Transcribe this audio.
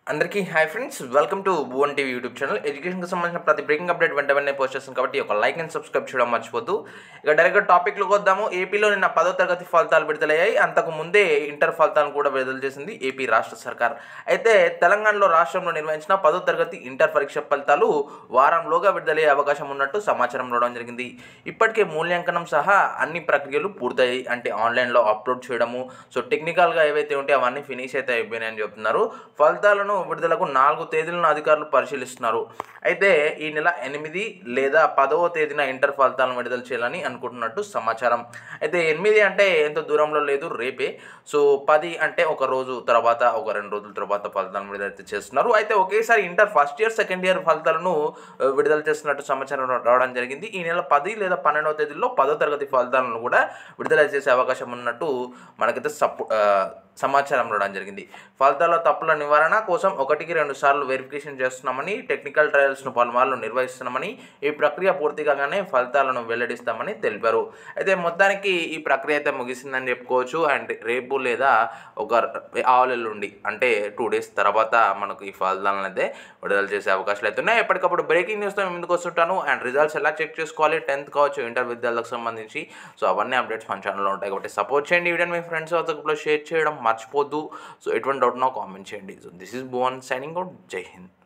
అందరికీ hi friends welcome to Bhuvan TV YouTube channel ఎడ్యుకేషన్కి సంబంధించిన ప్రతి బ్రేకింగ్ అప్డేట్ వెంట వెంటనే పోస్ట్ చేస్తాం కాబట్టి ఒక లైక్ అండ్ సబ్స్క్రైబ్ చేయడం మర్చిపోద్దు ఇక డైరెక్ట్గా టాపిక్లోకి వద్దాము ఏపీలో నిన్న పదో తరగతి ఫలితాలు విడుదలయ్యాయి అంతకు ముందే ఇంటర్ ఫలితాలను కూడా విడుదల చేసింది ఏపీ రాష్ట్ర సర్కార్ అయితే తెలంగాణలో రాష్ట్రంలో నిర్వహించిన పదో తరగతి ఇంటర్ పరీక్ష ఫలితాలు వారంలోగా విడుదలయ్యే అవకాశం ఉన్నట్టు సమాచారం రావడం జరిగింది ఇప్పటికే మూల్యాంకనం సహా అన్ని ప్రక్రియలు పూర్తయ్యాయి అంటే ఆన్లైన్లో అప్లోడ్ చేయడము సో టెక్నికల్గా ఏవైతే ఉంటే అవన్నీ ఫినిష్ అయితే అయిపోయినాయని చెప్తున్నారు ఫలితాలను విడుదలకు నాలుగు తేదీలను అధికారులు పరిశీలిస్తున్నారు అయితే ఈ నెల ఎనిమిది లేదా పదవ తేదీన ఇంటర్ ఫలితాలను విడుదల చేయాలని అనుకుంటున్నట్టు సమాచారం అయితే ఎనిమిది అంటే ఎంత దూరంలో లేదు రేపే సో పది అంటే ఒక రోజు తర్వాత ఒక రెండు రోజుల తర్వాత ఫలితాలను విడుదల చేస్తున్నారు అయితే ఒకేసారి inter first year second year ఫలితాలను ఆ, విడుదల చేస్తున్నట్టు సమాచారం రావడం జరిగింది ఈ నెల పది లేదా పన్నెండవ తేదీలో పదో తరగతి ఫలితాలను కూడా విడుదల చేసే అవకాశం ఉన్నట్టు మనకైతే సపో ఆ, సమాచారం రావడం జరిగింది ఫలితాల తప్పుల నివారణ కోసం ఒకటికి రెండు సార్లు వెరిఫికేషన్ చేస్తున్నామని టెక్నికల్ ట్రయల్స్ను పలుమార్లు నిర్వహిస్తున్నామని ఈ ప్రక్రియ పూర్తి కాగానే ఫలితాలను వెల్లడిస్తామని తెలిపారు అయితే మొత్తానికి ఈ ప్రక్రియ అయితే ముగిసిందని చెప్పుకోవచ్చు అండ్ రేపు లేదా ఒక ఆవులెల్లుండి అంటే టూ డేస్ తర్వాత మనకు ఈ ఫలితాలను అయితే విడుదల చేసే అవకాశాలు అయితే ఉన్నాయి ఎప్పటికప్పుడు బ్రేకింగ్ న్యూస్తో మేము ముందుకు వస్తుంటాను అండ్ రిజల్ట్స్ ఎలా చెక్ చేసుకోవాలి టెన్త్ కావచ్చు ఇంటర్ విద్యార్థులకు సంబంధించి సో అవన్నీ అప్డేట్స్ మన ఛానల్లో ఉంటాయి కాబట్టి సపోర్ట్ చేయండి ఈ వీడియోని మీ ఫ్రెండ్స్ గ్రూప్లో షేర్ చేయడం మర్చిపోద్దు సో ఎటువంటి డౌట్ నా కామెంట్ చేయండి so this is Bhuvan signing out Jai Hind